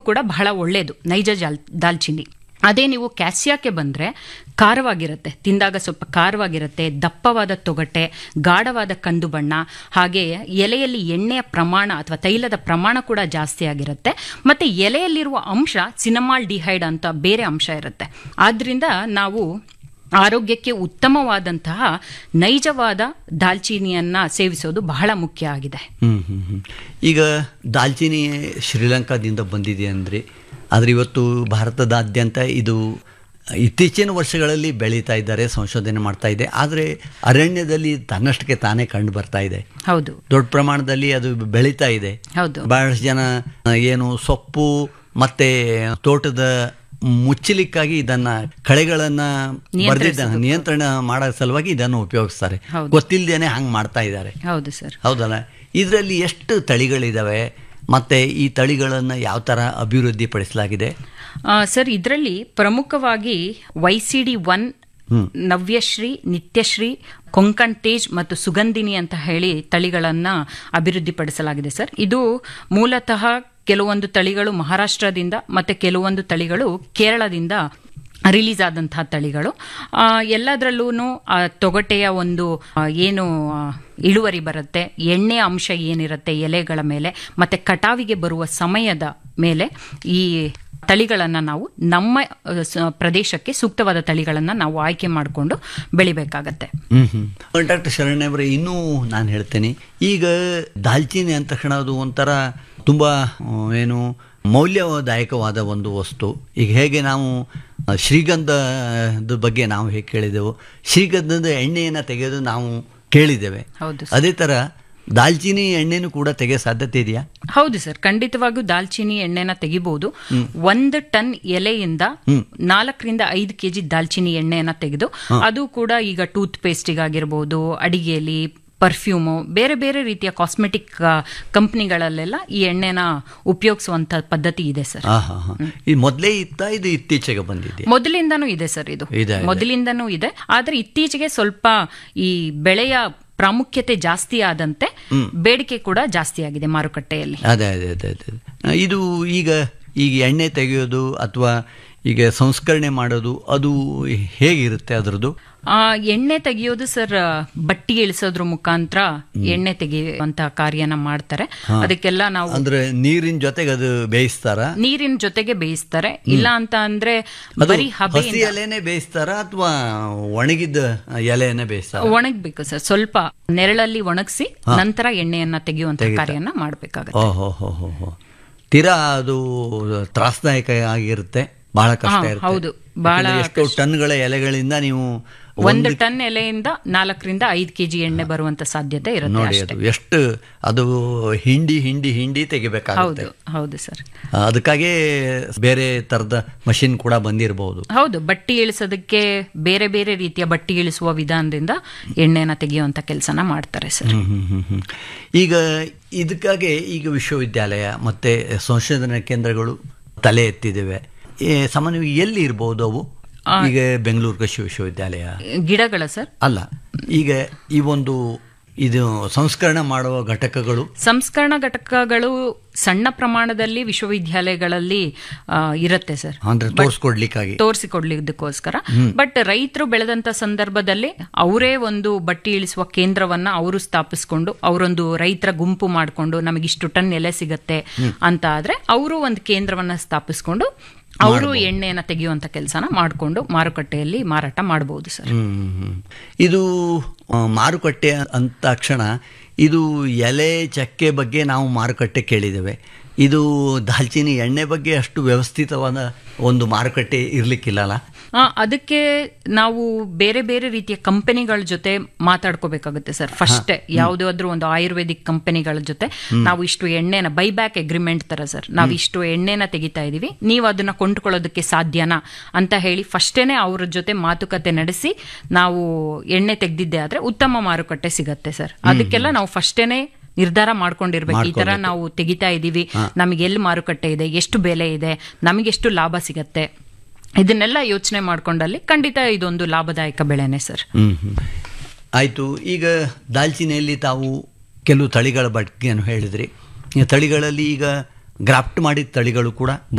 ಕೂಡ ಬಹಳ ಒಳ್ಳೆಯದು ನೈಜ ಜಾಲ್ ದಾಲ್ಚಿನ್ನಿ ಅದೇ ನೀವು ಕ್ಯಾಸಿಯಾಕ್ಕೆ ಬಂದರೆ ಖಾರವಾಗಿರುತ್ತೆ ತಿಂದಾಗ ಸ್ವಲ್ಪ ಖಾರವಾಗಿರುತ್ತೆ ದಪ್ಪವಾದ ತೊಗಟೆ ಗಾಢವಾದ ಕಂದು ಬಣ್ಣ ಹಾಗೆ ಎಲೆಯಲ್ಲಿ ಎಣ್ಣೆಯ ಪ್ರಮಾಣ ಅಥವಾ ತೈಲದ ಪ್ರಮಾಣ ಕೂಡ ಜಾಸ್ತಿ ಆಗಿರುತ್ತೆ ಮತ್ತು ಎಲೆಯಲ್ಲಿರುವ ಅಂಶ ಸಿನಮಾಲ್ ಡಿಹೈಡ್ ಅಂತ ಬೇರೆ ಅಂಶ ಇರುತ್ತೆ ಆದ್ದರಿಂದ ನಾವು ಆರೋಗ್ಯಕ್ಕೆ ಉತ್ತಮವಾದಂತಹ ನೈಜವಾದ ದಾಲ್ಚಿನಿಯನ್ನ ಸೇವಿಸೋದು ಬಹಳ ಮುಖ್ಯ ಆಗಿದೆ ಹ್ಮ್ ಹ್ಮ್ ಹ್ಮ್. ಈಗ ದಾಲ್ಚಿನಿ ಶ್ರೀಲಂಕಾದಿಂದ ಬಂದಿದೆ ಅಂದರೆ ಆದರೆ ಇವತ್ತು ಭಾರತದಾದ್ಯಂತ ಇದು ಇತ್ತೀಚಿನ ವರ್ಷಗಳಲ್ಲಿ ಬೆಳೀತಾ ಇದ್ದಾರೆ ಸಂಶೋಧನೆ ಮಾಡ್ತಾ ಇದೆ ಆದರೆ ಅರಣ್ಯದಲ್ಲಿ ತನ್ನಷ್ಟಕ್ಕೆ ತಾನೇ ಕಂಡು ಬರ್ತಾ ಇದೆ ಹೌದು ದೊಡ್ಡ ಪ್ರಮಾಣದಲ್ಲಿ ಅದು ಬೆಳೀತಾ ಇದೆ ಹೌದು ಬಹಳಷ್ಟು ಜನ ಆ, ಏನು ಸೊಪ್ಪು ಮತ್ತೆ ತೋಟದ ಮುಚ್ಚಲಿಕ್ಕಾಗಿ ಇದನ್ನ ಕಳೆಗಳನ್ನ ಬರ್ದಿದ್ದ ನಿಯಂತ್ರಣ ಮಾಡೋ ಸಲುವಾಗಿ ಇದನ್ನು ಉಪಯೋಗಿಸ್ತಾರೆ ಹೌದು. ಗೊತ್ತಿಲ್ಲದೇನೆ ಹಂಗೆ ಮಾಡ್ತಾ ಇದ್ದಾರೆ ಹೌದು ಸರ್ ಹೌದಲ್ಲ ಇದರಲ್ಲಿ ಎಷ್ಟು ತಳಿಗಳಿದಾವೆ ಮತ್ತೆ ಈ ತಳಿಗಳನ್ನು ಯಾವ ಥರ ಅಭಿವೃದ್ಧಿ ಪಡಿಸಲಾಗಿದೆ ಆ, ಸರ್ ಇದರಲ್ಲಿ ಪ್ರಮುಖವಾಗಿ Y C D one Navyashree Nityashree Konkan Tej ಮತ್ತು ಸುಗಂಧಿನಿ ಅಂತ ಹೇಳಿ ತಳಿಗಳನ್ನ ಅಭಿವೃದ್ಧಿಪಡಿಸಲಾಗಿದೆ ಸರ್ ಇದು ಮೂಲತಃ ಕೆಲವೊಂದು ತಳಿಗಳು ಮಹಾರಾಷ್ಟ್ರದಿಂದ ಮತ್ತೆ ಕೆಲವೊಂದು ತಳಿಗಳು ಕೇರಳದಿಂದ ರಿಲೀಸ್ ಆದಂತಹ ತಳಿಗಳು ಆ, ಎಲ್ಲದರಲ್ಲೂ ಆ ತೊಗಟೆಯ ಒಂದು ಆ, ಏನು ಆ, ಇಳುವರಿ ಬರುತ್ತೆ ಎಣ್ಣೆಯ ಅಂಶ ಏನಿರುತ್ತೆ ಎಲೆಗಳ ಮೇಲೆ ಮತ್ತೆ ಕಟಾವಿಗೆ ಬರುವ ಸಮಯದ ಮೇಲೆ ಈ ತಳಿಗಳನ್ನು ನಾವು ನಮ್ಮ ಆ, ಸ- ಪ್ರದೇಶಕ್ಕೆ ಸೂಕ್ತವಾದ ತಳಿಗಳನ್ನು ನಾವು ಆಯ್ಕೆ ಮಾಡಿಕೊಂಡು ಬೆಳಿಬೇಕಾಗತ್ತೆ ಹ್ಮ್ ಹ್ಮ್ ಡಾಕ್ಟರ್ ಶರಣ್ಯ ಅವರೇ ಇನ್ನೂ ನಾನು ಹೇಳ್ತೇನೆ ಈಗ ದಾಲ್ಚಿನ್ನಿ ಅಂದ ತಕ್ಷಣ ಅದು ಒಂಥರ ತುಂಬ ಆ, ಏನು ಮೌಲ್ಯದಾಯಕವಾದ ಒಂದು ವಸ್ತು ಈಗ ಹೇಗೆ ನಾವು ಆ, ಶ್ರೀಗಂಧದ ಬಗ್ಗೆ ನಾವು ಹೇಗೆ ಕೇಳಿದೆವು ಶ್ರೀಗಂಧದ ಎಣ್ಣೆಯನ್ನು ತೆಗೆಯೋದು ನಾವು ಕೇಳಿದ್ದೇವೆ ಹೌದು ಅದೇ ಥರ ದಾಲ್ಚಿನ್ನಿ ಎಣ್ಣೆನೂ ಕೂಡ ತೆಗೆಯೋ ಸಾಧ್ಯತೆ ಇದೆಯಾ ಹೌದು ಸರ್ ಖಂಡಿತವಾಗೂ ದಾಲ್ಚಿನ್ನಿ ಎಣ್ಣೆನ ತೆಗಿಬಹುದು ಒಂದು ಟನ್ ಎಲೆಯಿಂದ ನಾಲ್ಕರಿಂದ ಐದು ಕೆಜಿ ದಾಲ್ಚಿನ್ನಿ ಎಣ್ಣೆಯನ್ನ ತೆಗೆದು ಅದು ಕೂಡ ಈಗ ಟೂತ್ ಪೇಸ್ಟಿಗಾಗಿರ್ಬೋದು ಅಡಿಗೆಯಲ್ಲಿ ಪರ್ಫ್ಯೂಮು ಬೇರೆ ಬೇರೆ ರೀತಿಯ ಕಾಸ್ಮೆಟಿಕ್ ಕಂಪ್ನಿಗಳಲ್ಲೆಲ್ಲ ಈ ಎಣ್ಣೆನ ಉಪಯೋಗಿಸುವಂತ ಪದ್ಧತಿ ಇದೆ ಸರ್ ಹಾ ಹಾ ಹಾ ಇದು ಮೊದಲೇ ಇತ್ತಾ ಇದು ಇತ್ತೀಚೆಗೆ ಬಂದಿದೆ ಮೊದಲಿಂದನೂ ಇದೆ ಸರ್ ಇದು ಇದೆ, ಇದೆ. ಮೊದಲಿಂದನೂ ಇದೆ ಆದ್ರೆ ಇತ್ತೀಚೆಗೆ ಸ್ವಲ್ಪ ಈ ಬೆಳೆಯ ಪ್ರಾಮುಖ್ಯತೆ ಜಾಸ್ತಿ ಆದಂತೆ ಬೇಡಿಕೆ ಕೂಡ ಜಾಸ್ತಿ ಆಗಿದೆ ಮಾರುಕಟ್ಟೆಯಲ್ಲಿ ಅದೇ ಅದೇ ಅದೇ ಅದೇ ಆ, ಇದು ಈಗ ಈಗ ಎಣ್ಣೆ ತೆಗೆಯೋದು ಅಥವಾ ಈಗ ಸಂಸ್ಕರಣೆ ಮಾಡೋದು ಅದು ಹೇಗಿರುತ್ತೆ ಅದರದ್ದು ಆ ಎಣ್ಣೆ ತೆಗೆಯೋದು ಸರ್ ಬಟ್ಟಿ ಇಳಿಸೋದ್ರ ಮುಖಾಂತರ ಎಣ್ಣೆ ತೆಗೆಯುವಂತ ಕಾರ್ಯನ ಮಾಡ್ತಾರೆ ಅದಕ್ಕೆಲ್ಲ ನಾವು ಅಂದ್ರೆ ನೀರಿನ ಜೊತೆಗೆ ಅದು ಬೇಯಿಸ್ತಾರ ನೀರಿನ ಜೊತೆಗೆ ಬೇಯಿಸ್ತಾರೆ ಇಲ್ಲ ಅಂತ ಅಂದ್ರೆ ಅದು ಬರೀ ಹಬೆ ಹಸಿ ಎಲೆನೇ ಬೇಯಿಸ್ತಾರ ಅಥವಾ ಒಣಗಿದ್ದ ಎಲೆಯನ್ನೇ ಬೇಯಿಸ್ತಾರ ಒಣಗ್ಬೇಕು ಸರ್ ಸ್ವಲ್ಪ ನೆರಳಲ್ಲಿ ಒಣಗಿಸಿ ನಂತರ ಎಣ್ಣೆಯನ್ನ ತೆಗೆಯುವಂತ ಕಾರ್ಯನ ಮಾಡ್ಬೇಕಾಗತ್ತೆ ಓಹೋ ಹೋ ಹೋ ಹೋ ತೀರಾ ಅದು ತ್ರಾಸದಾಯಕ ಆಗಿರುತ್ತೆ ಬಹಳ ಕಷ್ಟ ಹಾ, ಇರುತ್ತೆ ಹೌದು, ಬಹಳ ಯಾಕಂದ್ರೆ ಎಷ್ಟೋ ಟನ್ಗಳ ಎಲೆಗಳಿಂದ ನೀವು ಒಂದು ಟನ್ ಎಲೆಯಿಂದ ನಾಲ್ಕರಿಂದ ಐದು ಕೆಜಿ ಎಣ್ಣೆ ಬರುವಂತ ಸಾಧ್ಯತೆ ಇರುತ್ತೆ ನೋಡಿ ಅಷ್ಟೇ ಅದು ಎಷ್ಟು ಅದು ಹಿಂಡಿ ಹಿಂಡಿ ಹಿಂಡಿ ತೆಗಿಬೇಕಾಗುತ್ತೆ ಹೌದು ಹೌದು ಸರ್ ಆ, ಅದಕ್ಕಾಗೇ ಬೇರೆ ತರದ ಮಷಿನ್ ಕೂಡ ಬಂದಿರಬಹುದು ಹೌದು ಬಟ್ಟಿ ಇಳಿಸೋದಕ್ಕೆ ಬೇರೆ ಬೇರೆ ರೀತಿಯ ಬಟ್ಟಿ ಇಳಿಸುವ ವಿಧಾನದಿಂದ ಎಣ್ಣೆನ ತೆಗೆಯುವಂತ ಕೆಲಸನ ಮಾಡ್ತಾರೆ ಸರ್ ಈಗ ಇದಕ್ಕಾಗೆ ಈಗ ವಿಶ್ವವಿದ್ಯಾಲಯ ಮತ್ತೆ ಸಂಶೋಧನಾ ಕೇಂದ್ರಗಳು ತಲೆ ಎತ್ತಿದ್ದೇವೆ ಏ, ಸಾಮಾನ್ಯವಾಗಿ ಎಲ್ಲಿ ಇರ್ಬೋದು ಅವು ಈಗ ಬೆಂಗಳೂರು ಕೃಷಿ ವಿಶ್ವವಿದ್ಯಾಲಯ ಗಿಡಗಳ ಸರ್ ಅಲ್ಲ ಈಗ ಈ ಒಂದು ಇದು ಸಂಸ್ಕರಣೆ ಮಾಡುವ ಘಟಕಗಳು ಸಂಸ್ಕರಣಾ ಘಟಕಗಳು ಸಣ್ಣ ಪ್ರಮಾಣದಲ್ಲಿ ವಿಶ್ವವಿದ್ಯಾಲಯಗಳಲ್ಲಿ ಆ, ಇರುತ್ತೆ ಸರ್ ಅಂದ್ರೆ ತೋರಿಸ್ಕೊಡ್ಲಿಕ್ಕಾಗಿ ತೋರಿಸಿಕೊಡ್ಲಿದ್ದಕ್ಕೋಸ್ಕರ ಬಟ್ ರೈತರು ಬೆಳೆದಂತ ಸಂದರ್ಭದಲ್ಲಿ ಅವರೇ ಒಂದು ಬಟ್ಟಿ ಇಳಿಸುವ ಕೇಂದ್ರವನ್ನ ಅವರು ಸ್ಥಾಪಿಸ್ಕೊಂಡು ಅವರೊಂದು ರೈತರ ಗುಂಪು ಮಾಡಿಕೊಂಡು ನಮಗಿಷ್ಟು ಟನ್ ಎಲೆ ಸಿಗತ್ತೆ ಅಂತ ಆದ್ರೆ ಅವರು ಒಂದು ಕೇಂದ್ರವನ್ನ ಸ್ಥಾಪಿಸ್ಕೊಂಡು ಅವರು ಎಣ್ಣೆಯನ್ನ ತೆಗೆಯುವಂತ ಕೆಲಸನ ಮಾಡಿಕೊಂಡು ಮಾರುಕಟ್ಟೆಯಲ್ಲಿ ಮಾರಾಟ ಮಾಡಬಹುದು ಸರ್ ಹ್ಮ್, ಹ್ಮ್, ಹ್ಮ್. ಇದು ಆ, ಮಾರುಕಟ್ಟೆ ಅಂತ ತಕ್ಷಣ ಇದು ಎಲೆ ಚಕ್ಕೆ ಬಗ್ಗೆ ನಾವು ಮಾರುಕಟ್ಟೆ ಕೇಳಿದ್ದೇವೆ ಇದು ದಾಲ್ಚಿನ್ನಿ ಎಣ್ಣೆ ಬಗ್ಗೆ ಅಷ್ಟು ವ್ಯವಸ್ಥಿತವಾದ ಒಂದು ಮಾರುಕಟ್ಟೆ ಇರ್ಲಿಕ್ಕಿಲ್ಲಲ್ಲ ಆ, ಅದಕ್ಕೆ ನಾವು ಬೇರೆ ಬೇರೆ ರೀತಿಯ ಕಂಪನಿಗಳ ಜೊತೆ ಮಾತಾಡ್ಕೋಬೇಕಾಗುತ್ತೆ ಸರ್ ಫಸ್ಟ್ ಯಾವುದಾದ್ರೂ ಒಂದು ಆಯುರ್ವೇದಿಕ್ ಕಂಪನಿಗಳ ಜೊತೆ ನಾವು ಇಷ್ಟು ಎಣ್ಣೆನ ಬೈಬ್ಯಾಕ್ ಅಗ್ರಿಮೆಂಟ್ ತರ ಸರ್ ನಾವು ಇಷ್ಟು ಎಣ್ಣೆನ ತೆಗಿತಾ ಇದೀವಿ ನೀವು ಅದನ್ನ ಕೊಂಡ್ಕೊಳ್ಳೋದಕ್ಕೆ ಸಾಧ್ಯನಾ ಅಂತ ಹೇಳಿ ಫಸ್ಟೇನೆ ಅವ್ರ ಜೊತೆ ಮಾತುಕತೆ ನಡೆಸಿ ನಾವು ಎಣ್ಣೆ ತೆಗ್ದಿದ್ದೆ ಆದ್ರೆ ಉತ್ತಮ ಮಾರುಕಟ್ಟೆ ಸಿಗತ್ತೆ ಸರ್ ಅದಕ್ಕೆಲ್ಲ ನಾವು ಫಸ್ಟೇನೆ ನಿರ್ಧಾರ ಮಾಡ್ಕೊಂಡಿರ್ಬೇಕು ಈ ತರ ನಾವು ತೆಗಿತಾ ಇದೀವಿ ನಮಗೆ ಎಲ್ಲಿ ಮಾರುಕಟ್ಟೆ ಇದೆ ಎಷ್ಟು ಬೆಲೆ ಇದೆ ನಮಗೆಷ್ಟು ಲಾಭ ಸಿಗತ್ತೆ ಇದನ್ನೆಲ್ಲ ಯೋಚನೆ ಮಾಡ್ಕೊಂಡಲ್ಲಿ ಖಂಡಿತ ಇದೊಂದು ಲಾಭದಾಯಕ ಬೆಳೆನೆ ಸರ್ ಹ್ಮ್ ಹ್ಮ್. ಆಯ್ತು ಈಗ ದಾಲ್ಚಿನ್ನಿಯಲ್ಲಿ ತಾವು ಕೆಲವು ತಳಿಗಳ ಬಗ್ಗೆಯನ್ನು ಹೇಳಿದ್ರಿ ಈ ತಳಿಗಳಲ್ಲಿ ಈಗ ಗ್ರಾಫ್ಟ್ ಮಾಡಿದ ತಳಿಗಳು ಕೂಡ